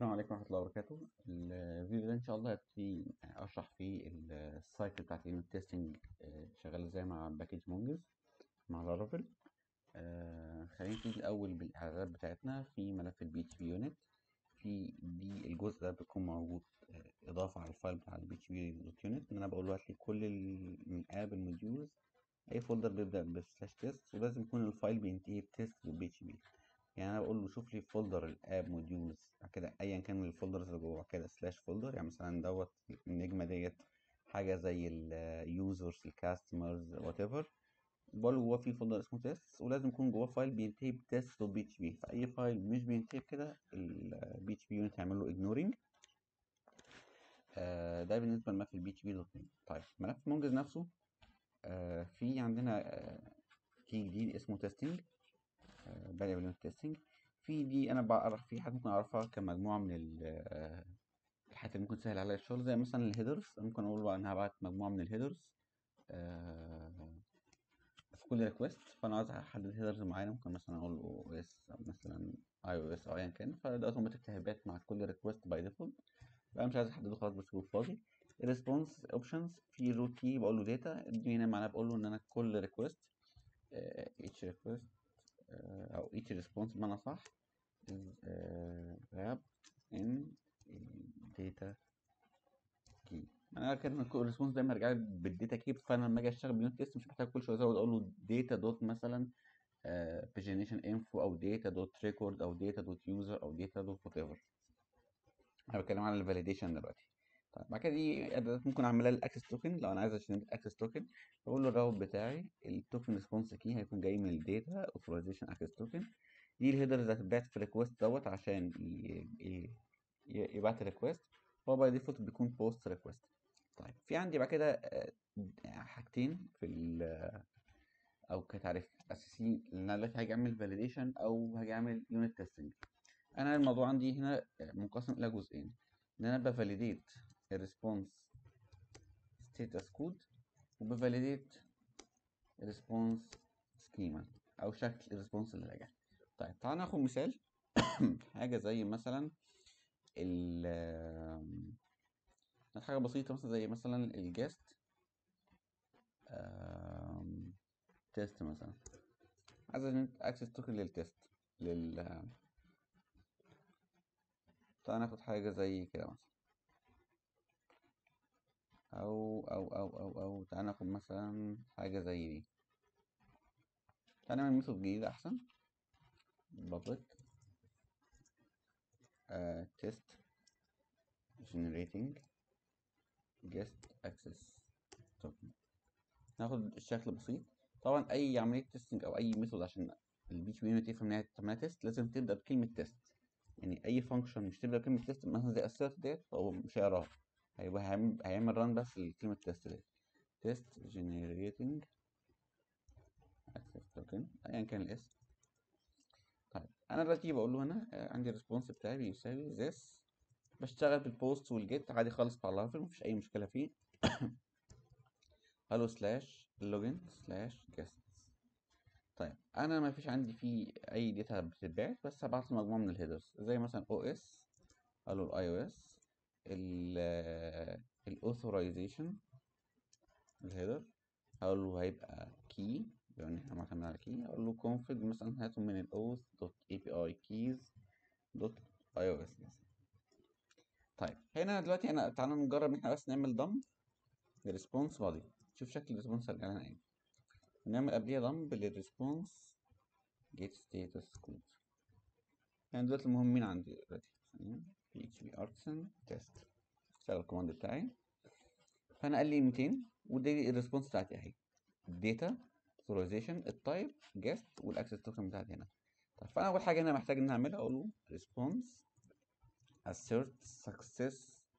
السلام عليكم ورحمة الله وبركاته الفيديو ده إن شاء الله هبتدي أشرح فيه السايكل بتاعت اليونت تيستنج شغالة إزاي مع باكج مونجز مع لارافيل آه، خلينا نبتدي الأول بالإعدادات بتاعتنا في ملف البي اتش بي يونت في دي الجزء ده بيكون موجود آه، إضافة على الفايل بتاع البي اتش بي دوت يونت إن أنا بقول له هات لي كل الآب الموديولز أي فولدر بيبدأ بسلاش تيست ولازم يكون الفايل بينتهي بتيست بالبي اتش بي يعني انا بقول له شوف لي فولدر الاب موديولز كده ايا كان الفولدرز اللي جوه كده سلاش فولدر يعني مثلا دوت النجمه ديت حاجه زي اليوزرز الكاستمرز وات ايفر بقول له جواه في فولدر اسمه تيست ولازم يكون جواه فايل بينتهي بتيست دوت بي اتش بي فاي فايل مش بينتهي بكده البي اتش بي يونت هيعمل له اجنورنج آه ده بالنسبه لملف البي اتش بي دوت نت طيب ملف مونجز نفسه آه في عندنا آه كي جديد اسمه تيستنج variable unit testing في دي انا بعرف في حاجات ممكن اعرفها كمجموعه من الحاجات اللي ممكن تسهل عليا الشغل زي مثلا الهيدرز ممكن اقول بقى انا هبعت مجموعه من الهيدرز في كل ريكوست فانا عايز احدد هيدرز معينه ممكن مثلا اقول او اس او مثلا اي او اس او ايا كان فده اوتوماتيك تهيئات مع كل ريكوست باي ديفولت بقى مش عايز احدده خلاص بسيبه فاضي الريسبونس اوبشنز في روت كي بقول له داتا دي هنا معناها بقول له ان انا كل ريكوست اتش ريكوست او each response بمعنى صح is uh, wrapped in data key انا كان كل ريسبونس دايما ارجع بالداتا كي فانا لما اجي اشتغل بيونت تيست مش محتاج كل شويه ازود اقول له داتا دوت مثلا بيجنيشن انفو او داتا دوت ريكورد او داتا دوت يوزر او داتا دوت وات ايفر انا بتكلم عن الفاليديشن دلوقتي طيب بعد كده دي ادوات ممكن اعملها الاكسس توكن لو انا عايز اشتري الاكسس توكن بقول له الراوت بتاعي التوكن ريسبونس كي هيكون جاي من الداتا اوثرايزيشن اكسس توكن دي الهيدرز هتتبعت في الريكوست دوت عشان يبعت الريكوست هو باي ديفولت بيكون بوست ريكوست طيب في عندي بعد كده حاجتين في ال او كتعريف اساسي ان انا دلوقتي هاجي اعمل فاليديشن او هاجي اعمل يونت تيستنج انا الموضوع عندي هنا منقسم الى جزئين ان انا بفاليديت الريسبونس ستيتس كود وبفاليديت الريسبونس سكيما او شكل الريسبونس اللي راجع طيب تعال ناخد مثال حاجه زي مثلا ال حاجه بسيطه مثلا زي مثلا الجست تيست مثلا عايز اكسس توكن للتيست لل تعال ناخد حاجه زي كده مثلا او او او او او تعال ناخد مثلا حاجه زي دي تعال نعمل ميثود جديد احسن public uh, test generating guest access token ناخد الشكل بسيط طبعا اي عمليه تيستنج او اي ميثود عشان البي اتش بي يونت يفهم انها تعملها تيست لازم تبدا بكلمه تيست يعني اي فانكشن مش تبدا بكلمه تيست مثلا زي assert ديت هو مش هيقراها هيبقى هيعمل ران بس لكلمة تيست دي تيست generating access token ايا كان الاسم طيب انا دلوقتي بقول له هنا عندي الريسبونس بتاعي بيساوي this بشتغل بالبوست والجيت عادي خالص بتاع لارافيل مفيش اي مشكلة فيه هلو سلاش لوجن سلاش جيست طيب انا ما فيش عندي فيه اي داتا بتتبعت بس هبعت له مجموعة من الهيدرز زي مثلا او اس هلو الاي او اس الاوثرايزيشن الهيدر هقول له هيبقى كي بما ان احنا معتمدين على كي هقول له config مثلا هاته من الاوث دوت اي بي اي كيز دوت اي او اس طيب هنا دلوقتي انا تعالى نجرب ان احنا بس نعمل ضم للريسبونس بادي شوف شكل الريسبونس هيرجع لنا ايه نعمل قبليها ضم للريسبونس get status code يعني دلوقتي المهمين عندي دلوقتي php artisan test اشتغل الكوماند بتاعي فانا قال لي 200 ودي الريسبونس بتاعتي اهي الداتا authorization التايب جيست والاكسس توكن بتاعتي هنا طيب فانا اول حاجه هنا محتاج ان اعملها اقول له response assert success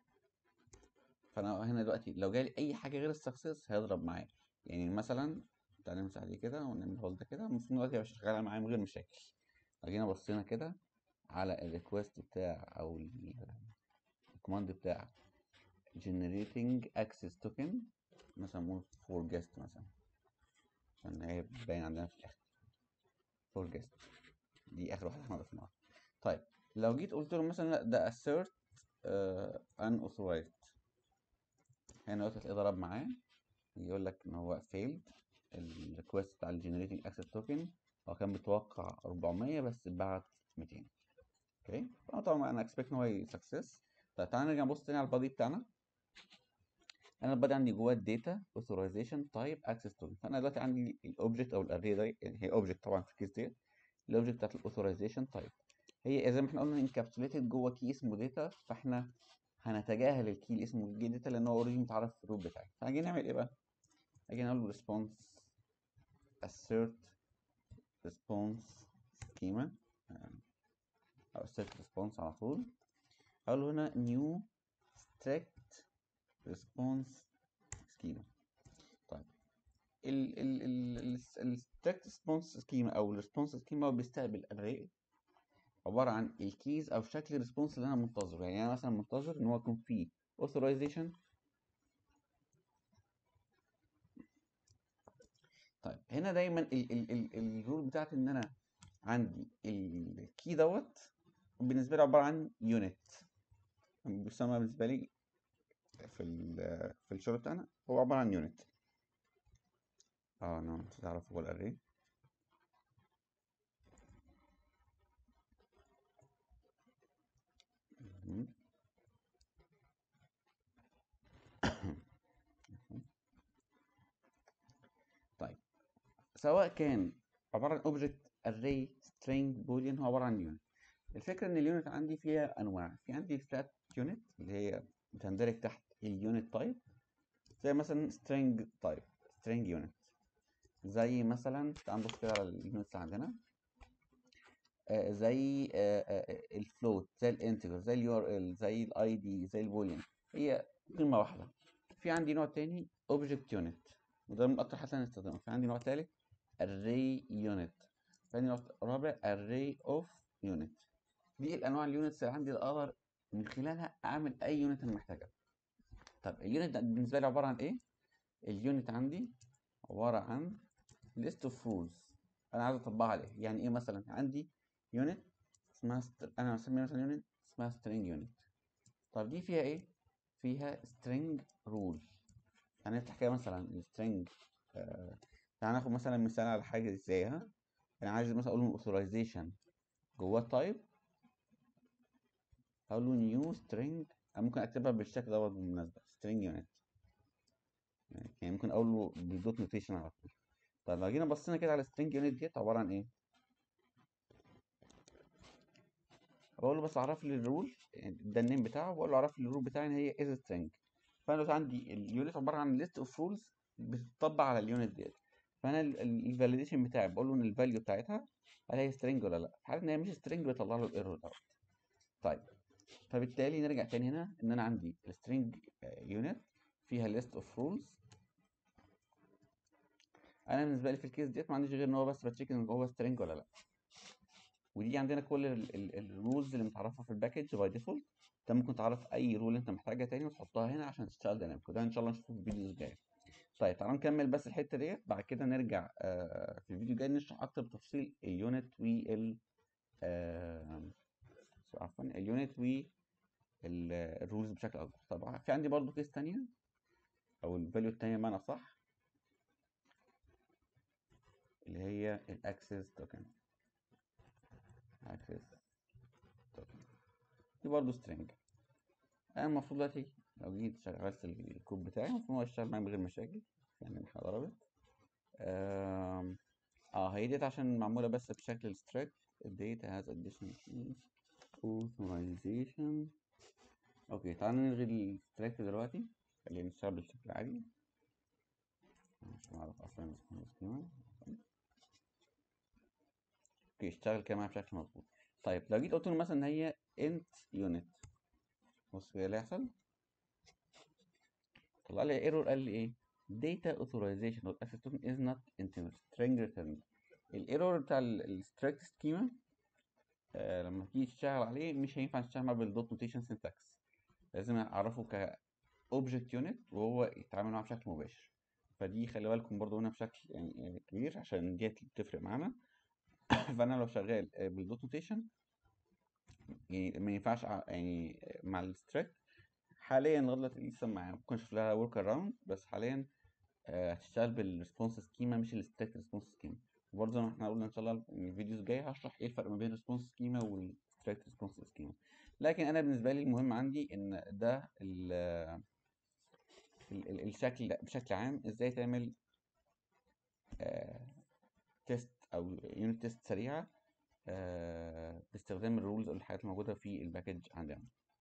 فانا هنا دلوقتي لو جالي اي حاجه غير السكسس هيضرب معايا يعني مثلا تعالى نمسح دي كده ونعمل هولد كده المفروض دلوقتي يبقى شغال معايا من غير مشاكل لو جينا بصينا كده على الريكوست بتاع او الكوماند بتاع generating access token مثلا نقول for guest مثلا عشان هي باين عندنا في الاخر for guest دي اخر واحده احنا ضفناها طيب لو جيت قلت له مثلا لا ده assert uh, unauthorized هنا دلوقتي هتلاقيه ضرب معاه يقول لك ان هو failed الريكوست بتاع الجنريتنج اكسس توكن هو كان متوقع 400 بس بعت 200 اوكي طبعا انا اكسبكت ان هو سكسس طيب تعالى نرجع نبص تاني على البادي بتاعنا انا البادي عندي جواه الداتا اوثرايزيشن تايب اكسس توكن فانا دلوقتي عندي الاوبجكت او الاري ده يعني هي اوبجكت طبعا في الكيس ديت الاوبجكت بتاعت الاوثرايزيشن تايب هي زي ما احنا قلنا انكابسوليتد جوه كي اسمه داتا فاحنا هنتجاهل الكي اللي اسمه جي داتا لان هو اوريدي متعرف في الروت بتاعي فهنجي نعمل ايه بقى؟ هنجي نقول ريسبونس assert response schema او assert response على طول اقول له هنا new strict response schema طيب ال ال ال ال strict response schema او ال response schema هو بيستقبل array عبارة عن الكيز او شكل الريسبونس اللي انا منتظره يعني انا مثلا منتظر ان هو يكون فيه authorization طيب هنا دايما ال ال ال الرول بتاعتي ان انا عندي الكي دوت بالنسبه لي عباره عن يونت بيسمى بالنسبه لي في ال في الشغل بتاعنا هو عباره عن يونت اه انا نسيت اعرف هو الاري طيب سواء كان عباره عن اوبجكت array string boolean هو عباره عن يونت الفكره ان اليونت عندي فيها انواع في عندي فلات يونت اللي هي بتندرج تحت اليونت تايب زي مثلا string تايب string يونت زي مثلا تعال نبص كده على اليونتس اللي عندنا آه زي آه آه الفلوت زي الانتجر زي اليو ار ال زي الاي دي زي البوليان هي قيمه واحده في عندي نوع تاني اوبجكت يونت وده من اكتر حاجات اللي هنستخدمها في عندي نوع تالت array unit في عندي نوع رابع array of unit دي الانواع اليونتس اللي عندي اللي اقدر من خلالها اعمل اي يونت انا محتاجها طب اليونت ده بالنسبه لي عباره عن ايه اليونت عندي عباره عن list of rules انا عايز اطبقها عليه يعني ايه مثلا عندي يونت اسمها ست... انا مسميها مثلا يونت اسمها string unit طب دي فيها ايه فيها string rule يعني نفتح كده مثلا string آه... يعني ناخد مثلا مثال على حاجه ازاي ها انا عايز مثلا اقول له authorization جواه type هقول له نيو سترينج انا ممكن اكتبها بالشكل دوت بالمناسبه سترينج يونت يعني ممكن اقول له بالدوت نوتيشن على طول طيب لو جينا بصينا كده على السترينج يونت ديت عباره عن ايه بقول له بس عرف لي الرول يعني ده النيم بتاعه بقول له عرف لي الرول بتاعي ان هي از سترينج فانا دلوقتي عندي اليونت عباره عن ليست اوف رولز بتطبق على اليونت ديت فانا الفاليديشن بتاعي بقول له ان الفاليو بتاعتها هل هي سترينج ولا لا في حاله ان هي مش سترينج بيطلع له الايرور دوت طيب فبالتالي نرجع تاني هنا ان انا عندي السترينج يونت فيها ليست اوف رولز انا بالنسبه لي في الكيس ديت ما عنديش غير ان هو بس بتشيك ان هو سترينج ولا لا ودي عندنا كل الرولز اللي متعرفه في الباكج باي ديفولت انت ممكن تعرف اي رول انت محتاجها تاني وتحطها هنا عشان تشتغل دايناميك وده ان شاء الله نشوفه في الفيديو الجاي طيب تعالوا نكمل بس الحته ديت بعد كده نرجع آه في الفيديو الجاي نشرح اكتر بتفصيل اليونت وال آه عفوا اليونت و الرولز بشكل اكبر طبعا في عندي برضو كيس تانية او الفاليو التانية بمعنى صح اللي هي الاكسس توكن اكسس توكن دي برضو سترينج انا المفروض دلوقتي لو جيت شغلت الكود بتاعي المفروض هو يشتغل معايا من غير مشاكل يعني مش ضربت اه هي ديت عشان معمولة بس بشكل الستريكت الداتا has additional keys authorization اوكي تعالى نلغي الستريكت دلوقتي خلينا نشتغل بالشكل عادي عشان اعرف اصلا السكيما اوكي اشتغل كده معايا بشكل مظبوط طيب لو جيت قلت له مثلا ان هي int unit بص كده اللي هيحصل طلع لي ايرور قال لي ايه data authorization of access token is not integer string returned الايرور بتاع الستريكت سكيما آه لما تيجي تشتغل عليه مش هينفع تشتغل معاه بالدوت نوتيشن سنتكس لازم اعرفه ك اوبجكت يونت وهو يتعامل معاه بشكل مباشر فدي خلي بالكم برضو هنا بشكل يعني كبير عشان ديت بتفرق معانا فانا لو شغال بالدوت نوتيشن يعني ما ينفعش ع- يعني مع الستريكت حاليا لغايه دلوقتي لسه ما ممكن اشوف لها ورك اراوند بس حاليا آه، هتشتغل بالريسبونس سكيما مش الستريكت ريسبونس سكيما وبرضه زي ما احنا قلنا ان شاء الله في الفيديوز الجايه هشرح ايه الفرق ما بين الريسبونس سكيما والستريكت ريسبونس سكيما لكن انا بالنسبه لي المهم عندي ان ده ال ال- ال- الشكل ده بشكل عام ازاي تعمل تيست او يونت تيست سريعه آه، باستخدام الرولز او الحاجات الموجوده في الباكج عندنا